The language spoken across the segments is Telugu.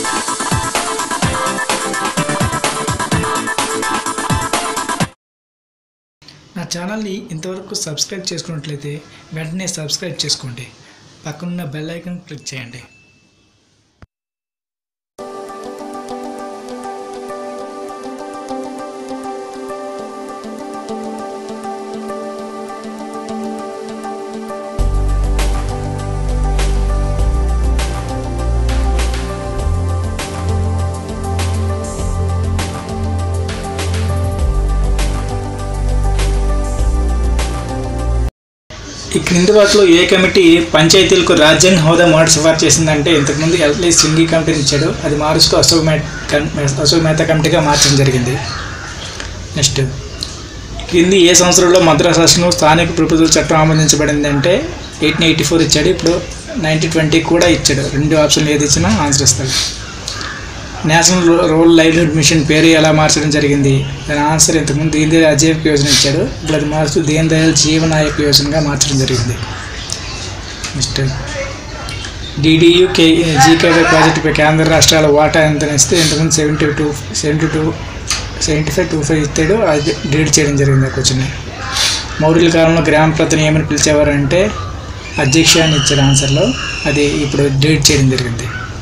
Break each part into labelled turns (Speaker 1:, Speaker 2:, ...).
Speaker 1: నా ఛానల్ని ఇంతవరకు సబ్స్క్రైబ్ చేసుకున్నట్లయితే వెంటనే సబ్స్క్రైబ్ చేసుకోండి పక్కనున్న బెల్ ఐకాన్ క్లిక్ చేయండి ఈ క్రింది వాటిలో ఏ కమిటీ పంచాయతీలకు రాజ్యాంగ హోదా మోడల్ సిఫార్సు చేసిందంటే ఇంతకుముందు ఎల్ఐ సింగి కమిటీని ఇచ్చాడు అది మారుస్తూ అశోక్ మేత అశోక్ మేతా కమిటీగా మార్చడం జరిగింది నెక్స్ట్ క్రింది ఏ సంవత్సరంలో మద్రాసు రాష్ట్రంలో స్థానిక ప్రభుత్వ చట్టం ఆమోదించబడింది అంటే ఎయిటీన్ ఎయిటీ ఫోర్ ఇచ్చాడు ఇప్పుడు నైన్టీన్ ట్వంటీ కూడా ఇచ్చాడు రెండు ఆప్షన్లు ఏది ఇచ్చినా ఆన్సర్ ఇస్తాడు నేషనల్ రూ- రూరల్ లైవ్లీహుడ్ మిషన్ పేరు ఎలా మార్చడం జరిగింది దాని ఆన్సర్ ఇంతకుముందు దీన్ దయాళ్ అజీవిక యోజన ఇచ్చాడు ఇప్పుడు అది మార్చుతూ దీన్ దయాళ్ జీవనాయక యోజనగా మార్చడం జరిగింది నెక్స్ట్ డిడియు కే జీకేవై ప్రాజెక్టుపై కేంద్ర రాష్ట్రాల వాటా ఎంత ఇస్తే ఇంతకుముందు seventy two seventy two seventy five two five ఇస్తాడు అది డిలీట్ చేయడం జరిగింది ఆ క్వశ్చన్ మౌర్యుల కాలంలో గ్రామ ప్రతిని ఏమని పిలిచేవారంటే అధ్యక్ష అని ఇచ్చారు ఆన్సర్లో అది ఇప్పుడు డిలీట్ చేయడం జరిగింది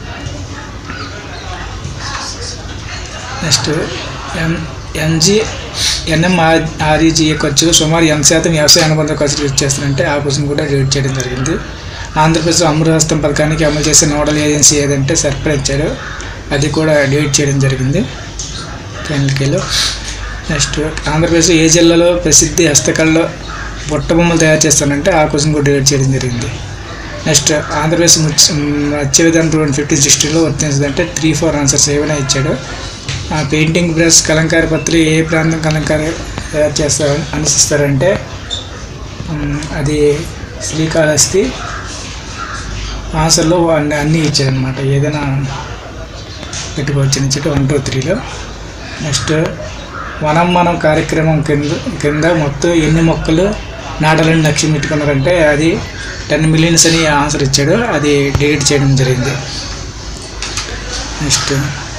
Speaker 1: next M MG NMR REGA ఖర్చులు సుమారు ఎం శాతం వ్యవసాయ అనుబంధ ఖర్చులు యూజ్ చేస్తారంటే ఆ క్వశ్చన్ కూడా డిలీట్ చేయడం జరిగింది ఆంధ్రప్రదేశ్లో అమృతహస్తం పథకానికి అమలు చేసే నోడల్ ఏజెన్సీ ఏదంటే సర్పర్ ఇచ్చాడు అది కూడా డిలీట్ చేయడం జరిగింది కేలో నెక్స్ట్ ఆంధ్రప్రదేశ్లో ఏ జిల్లాలో ప్రసిద్ధి హస్తకళలో బుట్ట బొమ్మలు తయారు చేస్తారంటే ఆ క్వశ్చన్ కూడా డిలీట్ చేయడం జరిగింది నెక్స్ట్ ఆంధ్రప్రదేశ్ ముచ్- మత్స్య విధానం టూ థౌసండ్ ఫిఫ్టీన్ సిక్స్టీన్లో వర్తించదంటే త్రీ ఫోర్ ఆన్సర్స్ ఏమైనా ఇచ్చాడు ఆ పెయింటింగ్ బ్రష్ కలంకారీ పత్రి ఏ ప్రాంతం కలంకారీ తయారు చేస్తారు అనుసిస్తారంటే ఉమ్, అది శ్రీకాళహస్తి ఆన్సర్లో అన్ని అన్నీ ఇచ్చారనమాట ఏదైనా పెట్టుకోవచ్చు అని చెప్పి వన్ టూ త్రీలో నెక్స్ట్ వనం మనం కార్యక్రమం కింద కింద మొత్తం ఎన్ని మొక్కలు నాటాలని లక్ష్యం పెట్టుకున్నారంటే అది టెన్ మిలియన్స్ అని ఆన్సర్ ఇచ్చాడు అది డిలీట్ చేయడం జరిగింది నెక్స్ట్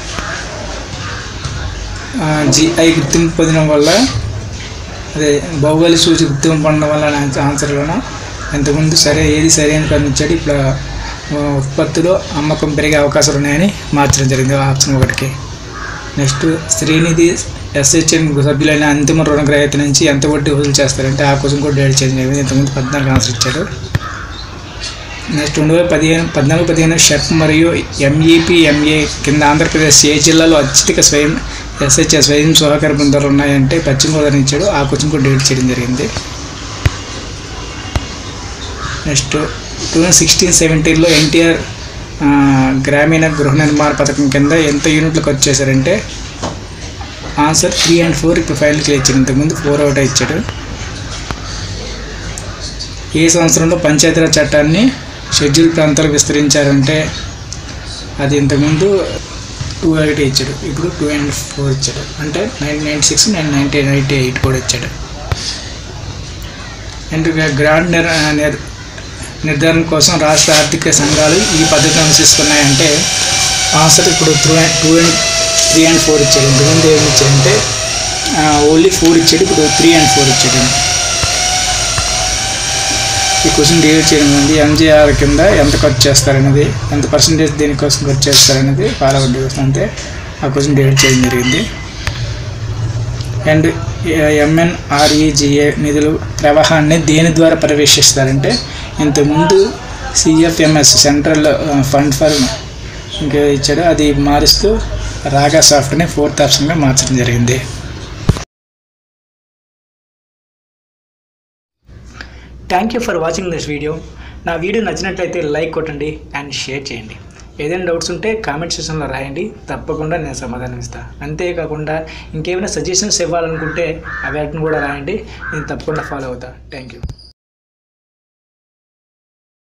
Speaker 1: జిఐ గుర్తింపు పొందడం వల్ల అదే భౌగోళిక సూచి గుర్తింపు పొందడం వల్ల అనే ఆన్సర్లోన ఇంతకుముందు సరే ఏది సరైన పని ఇచ్చాడు ఇప్పుడు ఆ, ఉత్పత్తులు అమ్మకం పెరిగే అవకాశాలు ఉన్నాయని మార్చడం జరిగింది ఆప్షన్ ఒకటికి నెక్స్ట్ శ్రీనిధి ఎస్హెచ్ఎన్ సభ్యులైన అంతిమ రుణగ్రహీత నుంచి ఎంత వడ్డీ వసూలు చేస్తారంటే ఆ క్వశ్చన్ కూడా డేట్ చేయడం జరిగింది ఇంతకుముందు పద్నాలుగు ఆన్సర్ ఇచ్చాడు నెక్స్ట్ రెండు వేల పదిహేను పద్నాలుగు పదిహేను షెఫ్ మరియు ఎంఈపీ ఎంఏ కింద ఆంధ్రప్రదేశ్ ఏ జిల్లాలో అత్యధిక స్వయం ఎస్హెచ్ఎస్ స్వయం సహకార బృందాలు ఉన్నాయంటే పశ్చిమ గోదావరి ఇచ్చాడు ఆ క్వశ్చన్ కూడా డేట్ చేయడం జరిగింది నెక్స్ట్ టూ థౌజండ్ సిక్స్టీన్ సెవెంటీన్లో ఎన్టీఆర్ గ్రామీణ గృహ నిర్మాణ పథకం కింద ఎంత యూనిట్లు ఖర్చు చేశారంటే ఆన్సర్ త్రీ అండ్ ఫోర్ ఇప్పుడు ఫైనల్ క్లియర్ ఇచ్చాడు ఇంతకుముందు ఫోర్ అవుట్ ఇచ్చాడు ఏ సంవత్సరంలో పంచాయతీరాజ్ చట్టాన్ని షెడ్యూల్ ప్రాంతాలకు విస్తరించారంటే అది ఇంతకుముందు టూ ఎయిట్ ఇచ్చాడు ఇప్పుడు టూ అండ్ ఫోర్ ఇచ్చాడు అంటే nine ninety six nine ninety ninety eight కూడా ఇచ్చాడు అండ్ గ్రాండ్ నిర్ నిర్- నిర్ధారణ కోసం రాష్ట్ర ఆర్థిక సంఘాలు ఈ పద్ధతిని అనుసరిస్తున్నాయంటే ఆన్సర్ ఇప్పుడు two and two and three and four ఇచ్చాడు ఇంతకుముందు ఏమి ఇచ్చాడంటే ఓన్లీ ఫోర్ ఇచ్చాడు ఇప్పుడు త్రీ అండ్ ఫోర్ ఇచ్చాడు ఈ క్వశ్చన్ డిలీట్ చేయడం ఉంది ఎంజీఆర్ కింద ఎంత ఖర్చు చేస్తారనేది ఎంత పర్సంటేజ్ దేనికోసం ఖర్చు చేస్తారనేది పాలవడ్డీ కోసం అంతే ఆ క్వశ్చన్ డిలీట్ చేయడం జరిగింది అండ్ ఎంఎన్ఆర్ఈజిఏ నిధులు ప్రవాహాన్ని దేని ద్వారా పర్యవేక్షిస్తారంటే ఇంతకుముందు సిఎఫ్ఎంఎస్ సెంట్రల్ ఫండ్ ఫర్ ఇంకా ఇచ్చాడు అది మారుస్తూ రాగా సాఫ్ట్ని ఫోర్త్ ఆప్షన్గా మార్చడం జరిగింది thank you for watching this video నా వీడియో నచ్చినట్లయితే లైక్ కొట్టండి అండ్ షేర్ చేయండి ఏదైనా డౌట్స్ ఉంటే కామెంట్ సెక్షన్లో రాయండి తప్పకుండా నేను సమాధానం ఇస్తాను అంతేకాకుండా ఇంకేమైనా సజెషన్స్ ఇవ్వాలనుకుంటే వాటిని కూడా రాయండి నేను తప్పకుండా ఫాలో అవుతాను థ్యాంక్ యూ